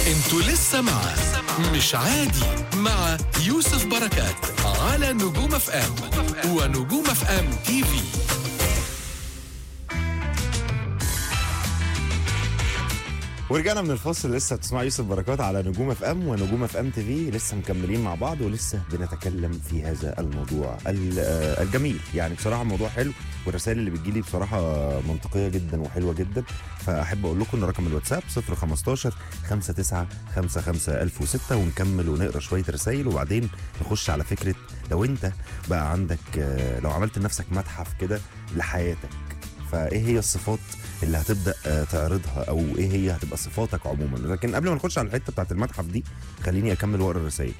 انتوا لسه مع مش عادي مع يوسف بركات على نجوم اف ام ونجوم اف ام تي في ورجعنا من الفاصل لسه بتسمع يوسف بركات على نجوم اف ام ونجوم اف ام تي في لسه مكملين مع بعض ولسه بنتكلم في هذا الموضوع ال- آه، الجميل يعني بصراحه موضوع حلو والرسائل اللي بتجيلي بصراحه منطقيه جدا وحلوه جدا فاحب اقول لكم ان رقم الواتساب 015 59 55 1006 ونكمل ونقرا شويه رسائل وبعدين نخش على فكره لو انت بقى عندك آه، لو عملت لنفسك متحف كده لحياتك فايه هي الصفات اللي هتبدا آه، تعرضها او ايه هي هتبقى صفاتك عموما لكن قبل ما نخش على الحته بتاعت المتحف دي خليني اكمل واقرا الرسائل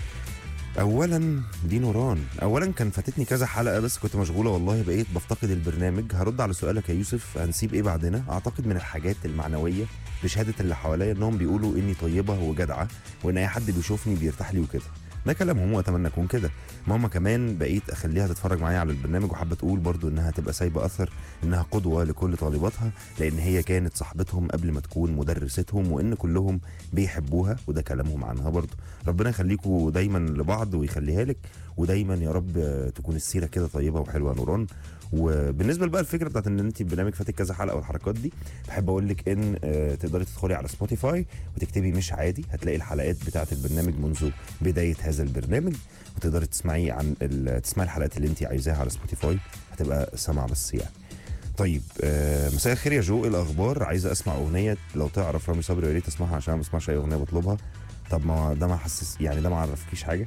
اولا دي نوران اولا كان فاتتني كذا حلقه بس كنت مشغوله والله بقيت بفتقد البرنامج هرد على سؤالك يا يوسف هنسيب ايه بعدنا اعتقد من الحاجات المعنويه بشهاده اللي حواليا انهم بيقولوا اني طيبه وجدعه وان اي حد بيشوفني بيرتاح لي وكده ده كلامهم واتمنى اكون كده ماما كمان بقيت اخليها تتفرج معايا على البرنامج وحابه تقول برضو انها تبقى سايبه اثر انها قدوه لكل طالباتها لان هي كانت صاحبتهم قبل ما تكون مدرستهم وان كلهم بيحبوها وده كلامهم عنها برضو ربنا يخليكم دايما لبعض ويخليها لك ودايما يا رب آه، تكون السيره كده طيبه وحلوه يا نوران وبالنسبه بقى الفكره بتاعت ان انت البرنامج فاتك كذا حلقه والحركات دي بحب اقول لك ان آه، تقدري تدخلي على سبوتيفاي وتكتبي مش عادي هتلاقي الحلقات بتاعت البرنامج منذ بدايه هذا البرنامج وتقدري تسمعي عن ال- تسمعي الحلقات اللي انت عايزاها على سبوتيفاي هتبقى سمع بس يعني طيب آه مساء الخير يا جو إيه الاخبار عايزه اسمع اغنيه لو تعرف رامي صبري يا ريت اسمعها عشان ما بسمعش اي اغنيه بطلبها طب ما ده ما حسس يعني ده ما عرفكيش حاجه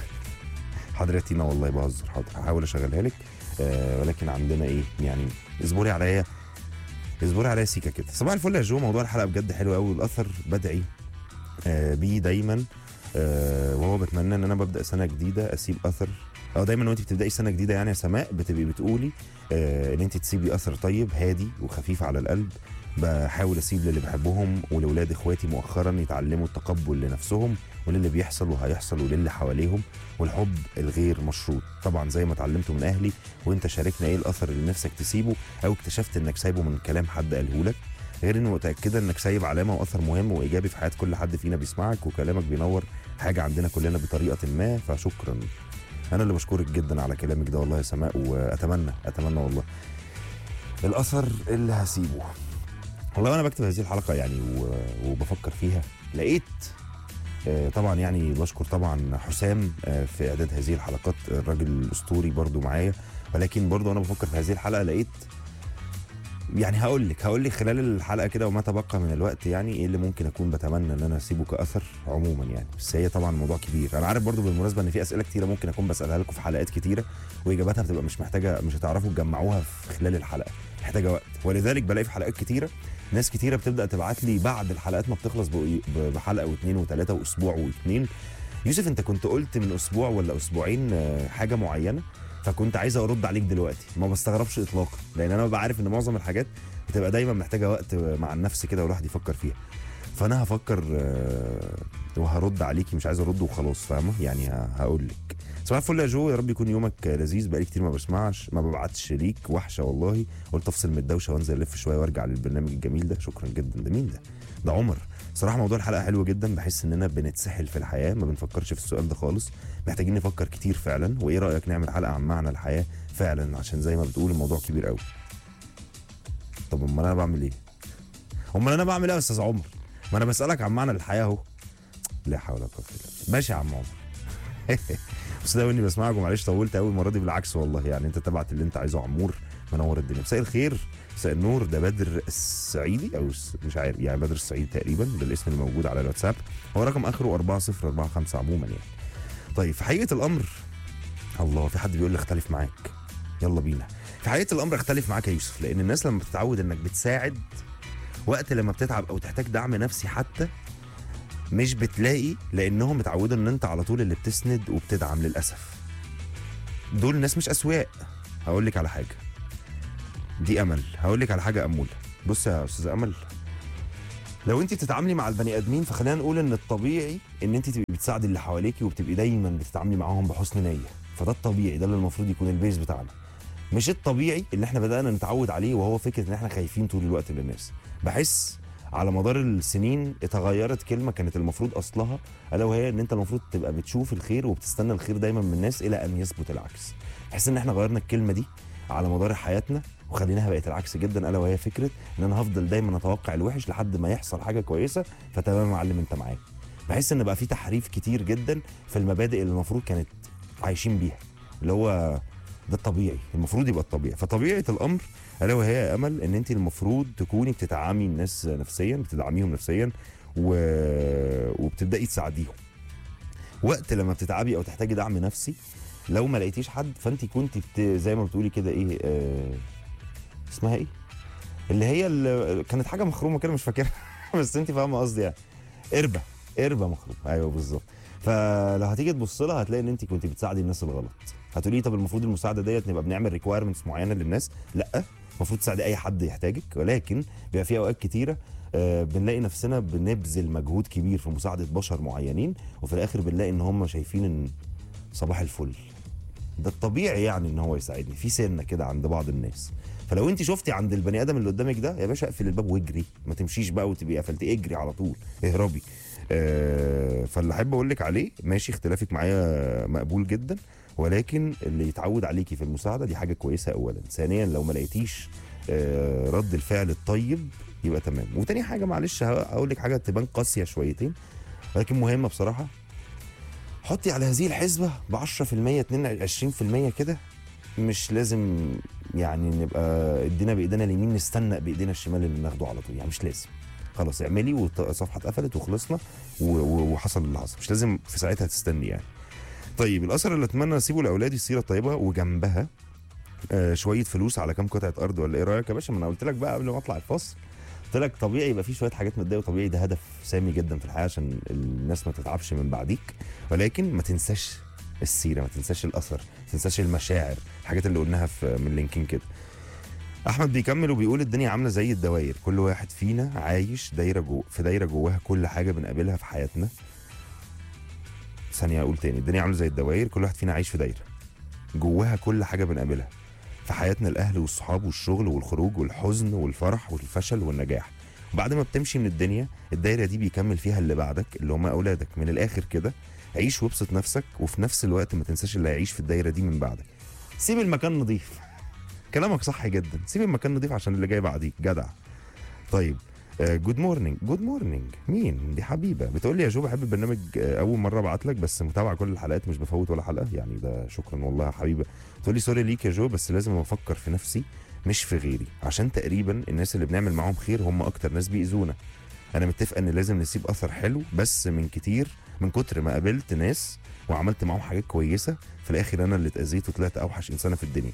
حاضر يا تينا والله بهزر حاضر هحاول اشغلها لك آه ولكن عندنا ايه يعني اصبري عليا اصبري عليا سيكا كده صباح الفل يا جو موضوع الحلقه بجد حلو قوي والاثر بدعي آه بيه دايما آه وهو بتمنى ان انا ببدا سنه جديده اسيب اثر اه دايما وانت بتبداي سنه جديده يعني يا سماء بتبقي بتقولي آه ان انت تسيبي اثر طيب هادي وخفيف على القلب بحاول اسيب للي بحبهم ولولاد اخواتي مؤخرا يتعلموا التقبل لنفسهم وللي بيحصل وهيحصل وللي حواليهم والحب الغير مشروط طبعا زي ما اتعلمته من اهلي وانت شاركنا ايه الاثر اللي نفسك تسيبه او اكتشفت انك سايبه من كلام حد قاله لك غير انه متاكده انك سايب علامه واثر مهم وايجابي في حياه كل حد فينا بيسمعك وكلامك بينور حاجه عندنا كلنا بطريقه ما فشكرا انا اللي بشكرك جدا على كلامك ده والله يا سماء واتمنى اتمنى والله الاثر اللي هسيبه والله وانا بكتب هذه الحلقه يعني و- وبفكر فيها لقيت آه، طبعا يعني بشكر طبعا حسام آه، في اعداد هذه الحلقات الراجل الاسطوري برضو معايا ولكن برضو انا بفكر في هذه الحلقه لقيت يعني هقول لك هقول لك خلال الحلقه كده وما تبقى من الوقت يعني ايه اللي ممكن اكون بتمنى ان انا اسيبه كاثر عموما يعني بس هي طبعا موضوع كبير انا عارف برضو بالمناسبه ان في اسئله كتيره ممكن اكون بسالها لكم في حلقات كتيره واجاباتها بتبقى مش محتاجه مش هتعرفوا تجمعوها في خلال الحلقه محتاجه وقت ولذلك بلاقي في حلقات كتيره ناس كتيره بتبدا تبعت لي بعد الحلقات ما بتخلص بقى- ب- بحلقه واثنين وثلاثه واسبوع واثنين يوسف انت كنت قلت من اسبوع ولا اسبوعين آه، حاجه معينه فكنت عايز ارد عليك دلوقتي ما بستغربش اطلاقا لان انا ببقى عارف ان معظم الحاجات بتبقى دايما محتاجه وقت مع النفس كده والواحد يفكر فيها فانا هفكر آه، وهرد عليكي مش عايز ارد وخلاص فاهمه يعني ه- هقول لك صباح الفل يا جو يا رب يكون يومك لذيذ بقالي كتير ما بسمعش ما ببعتش ليك وحشه والله قلت افصل من الدوشه وانزل الف شويه وارجع للبرنامج الجميل ده شكرا جدا ده مين ده ده عمر صراحه موضوع الحلقه حلو جدا بحس اننا بنتسحل في الحياه ما بنفكرش في السؤال ده خالص محتاجين نفكر كتير فعلا وايه رايك نعمل حلقه عن معنى الحياه فعلا عشان زي ما بتقول الموضوع كبير قوي طب امال انا بعمل ايه امال انا بعمل ايه يا استاذ عمر ما انا بسالك عن معنى الحياه اهو لا حول ولا قوه الا بالله ماشي يا عم عمر بس ده اني بسمعك ومعلش طولت قوي المره دي بالعكس والله يعني انت تبعت اللي انت عايزه عمور منور الدنيا مساء الخير مساء النور ده بدر السعيدي او الس- مش عارف يعني بدر السعيدي تقريبا ده الاسم اللي موجود على الواتساب هو رقم اخره 4045 عموما يعني طيب في حقيقه الامر الله في حد بيقول لي اختلف معاك يلا بينا في حقيقه الامر اختلف معاك يا يوسف لان الناس لما بتتعود انك بتساعد وقت لما بتتعب او تحتاج دعم نفسي حتى مش بتلاقي لانهم اتعودوا ان انت على طول اللي بتسند وبتدعم للاسف دول ناس مش اسواق هقول لك على حاجه دي امل هقول لك على حاجه اموله بص يا استاذه امل لو انت بتتعاملي مع البني ادمين فخلينا نقول ان الطبيعي ان انت تبقي بتساعدي اللي حواليكي وبتبقي دايما بتتعاملي معاهم بحسن نيه فده الطبيعي ده اللي المفروض يكون البيز بتاعنا مش الطبيعي اللي احنا بدانا نتعود عليه وهو فكره ان احنا خايفين طول الوقت للناس بحس على مدار السنين اتغيرت كلمه كانت المفروض اصلها الا وهي ان انت المفروض تبقى بتشوف الخير وبتستنى الخير دايما من الناس الى ان يثبت العكس بحس ان احنا غيرنا الكلمه دي على مدار حياتنا وخليناها بقت العكس جدا الا وهي فكره ان انا هفضل دايما اتوقع الوحش لحد ما يحصل حاجه كويسه فتمام يا معلم انت معايا بحس ان بقى في تحريف كتير جدا في المبادئ اللي المفروض كانت عايشين بيها اللي هو ده الطبيعي المفروض يبقى الطبيعي فطبيعه الامر الا وهي يا امل ان انت المفروض تكوني بتدعمي الناس نفسيا بتدعميهم نفسيا و... وبتبداي تساعديهم وقت لما بتتعبي او تحتاجي دعم نفسي لو ما لقيتيش حد فانت كنت بت... زي ما بتقولي كده ايه آه... اسمها ايه اللي هي اللي كانت حاجه مخرومه كده مش فاكرها بس انت فاهمه قصدي يعني قربه قربه مخرومه ايوه بالظبط فلو هتيجي تبص لها هتلاقي ان انت كنت بتساعدي الناس الغلط هتقولي طب المفروض المساعده ديت نبقى بنعمل ريكوايرمنتس معينه للناس لا المفروض تساعدي اي حد يحتاجك ولكن بيبقى في اوقات كتيره آه، بنلاقي نفسنا بنبذل مجهود كبير في مساعده بشر معينين وفي الاخر بنلاقي ان هم شايفين ان صباح الفل ده الطبيعي يعني ان هو يساعدني في سنه كده عند بعض الناس فلو انت شفتي عند البني ادم اللي قدامك ده يا باشا اقفل الباب واجري ما تمشيش بقى وتبقي قفلتي اجري على طول اهربي آه فاللي احب اقول لك عليه ماشي اختلافك معايا مقبول جدا ولكن اللي يتعود عليكي في المساعده دي حاجه كويسه اولا ثانيا لو ما لقيتيش آه رد الفعل الطيب يبقى تمام وتاني حاجه معلش هقول لك حاجه تبان قاسيه شويتين ولكن مهمه بصراحه حطي على هذه الحسبه ب 10% 22% كده مش لازم يعني نبقى ايدينا بايدينا اليمين نستنى بايدينا الشمال اللي ناخده على طول يعني مش لازم خلاص اعملي والصفحه اتقفلت وخلصنا و- و- وحصل اللي حصل مش لازم في ساعتها تستني يعني طيب الاثر اللي اتمنى اسيبه لاولادي السيره الطيبه وجنبها آه شويه فلوس على كام قطعه ارض ولا ايه رايك يا باشا ما انا قلت لك بقى قبل ما اطلع الفاصل قلت لك طبيعي يبقى في شويه حاجات ماديه وطبيعي ده هدف سامي جدا في الحياه عشان الناس ما تتعبش من بعديك ولكن ما تنساش السيره ما تنساش الاثر ما تنساش المشاعر الحاجات اللي قلناها في من لينكين كده احمد بيكمل وبيقول الدنيا عامله زي الدواير كل واحد فينا عايش دايره جو في دايره جواها كل حاجه بنقابلها في حياتنا ثانيه اقول تاني الدنيا عامله زي الدواير كل واحد فينا عايش في دايره جواها كل حاجه بنقابلها في حياتنا الاهل والصحاب والشغل والخروج والحزن والفرح والفشل والنجاح وبعد ما بتمشي من الدنيا الدايره دي بيكمل فيها اللي بعدك اللي هم اولادك من الاخر كده عيش وابسط نفسك وفي نفس الوقت ما تنساش اللي هيعيش في الدايره دي من بعدك سيب المكان نظيف كلامك صح جدا سيب المكان نظيف عشان اللي جاي بعديك جدع طيب جود مورنينج جود مورنينج مين دي حبيبه بتقول لي يا جو بحب البرنامج آه، اول مره ابعت لك بس متابعه كل الحلقات مش بفوت ولا حلقه يعني ده شكرا والله يا حبيبه تقول لي سوري ليك يا جو بس لازم افكر في نفسي مش في غيري عشان تقريبا الناس اللي بنعمل معاهم خير هم اكتر ناس بيأذونا انا متفق ان لازم نسيب اثر حلو بس من كتير من كتر ما قابلت ناس وعملت معاهم حاجات كويسه في الاخر انا اللي اتاذيت وطلعت اوحش انسانه في الدنيا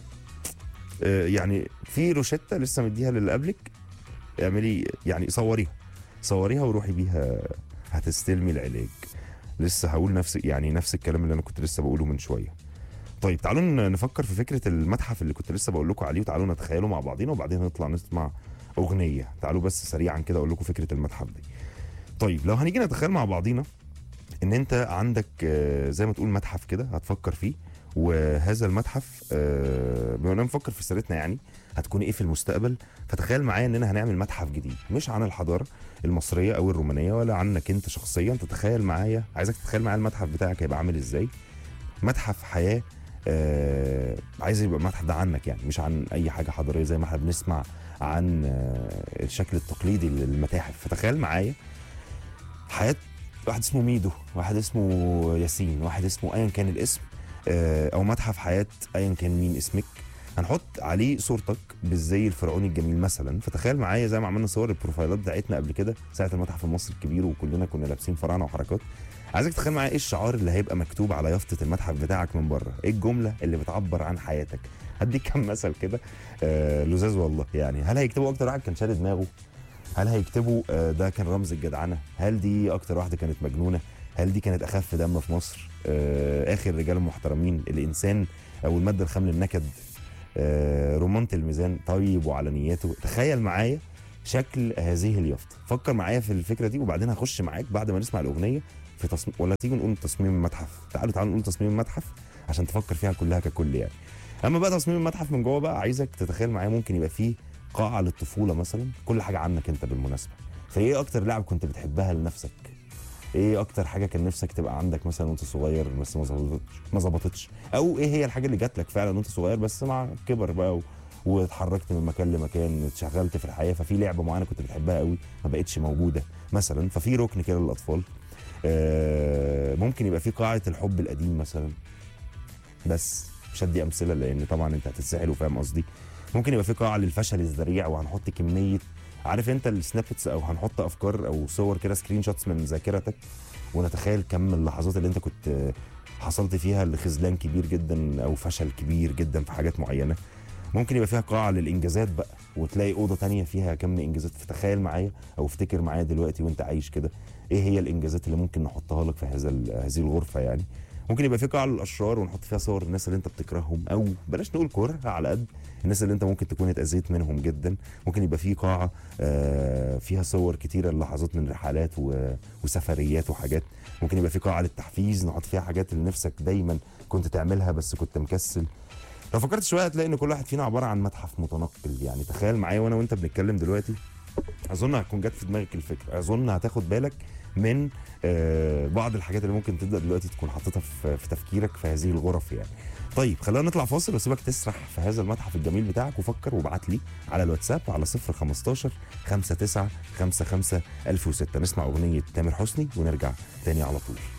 آه، يعني في روشته لسه مديها للي قبلك اعملي يعني صوريها صوريها وروحي بيها هتستلمي العلاج لسه هقول نفس يعني نفس الكلام اللي انا كنت لسه بقوله من شويه طيب تعالوا ن- نفكر في فكره المتحف اللي كنت لسه بقول لكم عليه وتعالوا نتخيله مع بعضينا وبعدين نطلع نسمع اغنيه تعالوا بس سريعا كده اقول لكم فكره المتحف دي طيب لو هنيجي نتخيل مع بعضينا ان انت عندك آه، زي ما تقول متحف كده هتفكر فيه وهذا المتحف آه، بما اننا نفكر في سيرتنا يعني هتكون ايه في المستقبل فتخيل معايا اننا هنعمل متحف جديد مش عن الحضاره المصريه او الرومانيه ولا عنك انت شخصيا تتخيل معايا عايزك تتخيل معايا المتحف بتاعك هيبقى عامل ازاي متحف حياه آه عايز يبقى المتحف ده عنك يعني مش عن اي حاجه حضاريه زي ما احنا بنسمع عن آه الشكل التقليدي للمتاحف فتخيل معايا حياه واحد اسمه ميدو واحد اسمه ياسين واحد اسمه ايا كان الاسم آه، او متحف حياه ايا كان مين اسمك هنحط عليه صورتك بالزي الفرعوني الجميل مثلا فتخيل معايا زي ما عملنا صور البروفايلات بتاعتنا قبل كده ساعه المتحف المصري الكبير وكلنا كنا لابسين فراعنه وحركات عايزك تتخيل معايا ايه الشعار اللي هيبقى مكتوب على يافطه المتحف بتاعك من بره ايه الجمله اللي بتعبر عن حياتك هديك كم مثل كده آه لزاز والله يعني هل هيكتبوا اكتر واحد كان شارد دماغه هل هيكتبوا آه، ده كان رمز الجدعنه هل دي اكتر واحده كانت مجنونه هل دي كانت اخف دم في مصر آه، اخر رجال المحترمين الانسان او الماده الخام للنكد آه، رمانة الميزان طيب وعلى نياته تخيل معايا شكل هذه اليافطه فكر معايا في الفكره دي وبعدين هخش معاك بعد ما نسمع الاغنيه في تصميم ولا تيجي نقول تصميم المتحف تعالوا تعالوا نقول تصميم المتحف عشان تفكر فيها كلها ككل يعني اما بقى تصميم المتحف من جوه بقى عايزك تتخيل معايا ممكن يبقى فيه قاعه للطفوله مثلا كل حاجه عنك انت بالمناسبه فايه اكتر لعبه كنت بتحبها لنفسك ايه اكتر حاجه كان نفسك تبقى عندك مثلا وانت صغير بس ما ظبطتش ما ظبطتش او ايه هي الحاجه اللي جات لك فعلا وانت صغير بس مع كبر بقى و... واتحركت من مكان لمكان اتشغلت في الحياه ففي لعبه معينه كنت بتحبها قوي ما بقتش موجوده مثلا ففي ركن كده للاطفال آه، ممكن يبقى في قاعه الحب القديم مثلا بس مش هدي امثله لان طبعا انت هتتسحل وفاهم قصدي ممكن يبقى في قاعه للفشل الذريع وهنحط كميه عارف انت السنابتس او هنحط افكار او صور كده سكرين شوتس من ذاكرتك ونتخيل كم اللحظات اللي انت كنت آه، حصلت فيها لخذلان كبير جدا او فشل كبير جدا في حاجات معينه ممكن يبقى فيها قاعه للانجازات بقى وتلاقي اوضه تانية فيها كم انجازات فتخيل معايا او افتكر معايا دلوقتي وانت عايش كده ايه هي الانجازات اللي ممكن نحطها لك في هذا ال- هذه الغرفه يعني ممكن يبقى في قاعه للاشرار ونحط فيها صور الناس اللي انت بتكرههم او بلاش نقول كره على قد الناس اللي انت ممكن تكون اتاذيت منهم جدا ممكن يبقى في قاعه آه، فيها صور كتيره للحظات من رحلات و- وسفريات وحاجات ممكن يبقى في قاعه للتحفيز نحط فيها حاجات اللي نفسك دايما كنت تعملها بس كنت مكسل لو فكرت شويه هتلاقي ان كل واحد فينا عباره عن متحف متنقل يعني تخيل معايا وانا وانت بنتكلم دلوقتي اظن هتكون جت في دماغك الفكره اظن هتاخد بالك من آه، بعض الحاجات اللي ممكن تبدا دلوقتي تكون حاططها في في تفكيرك في هذه الغرف يعني طيب خلينا نطلع فاصل واسيبك تسرح في هذا المتحف الجميل بتاعك وفكر وابعت لي على الواتساب على 015 59 55 1006 نسمع اغنيه تامر حسني ونرجع تاني على طول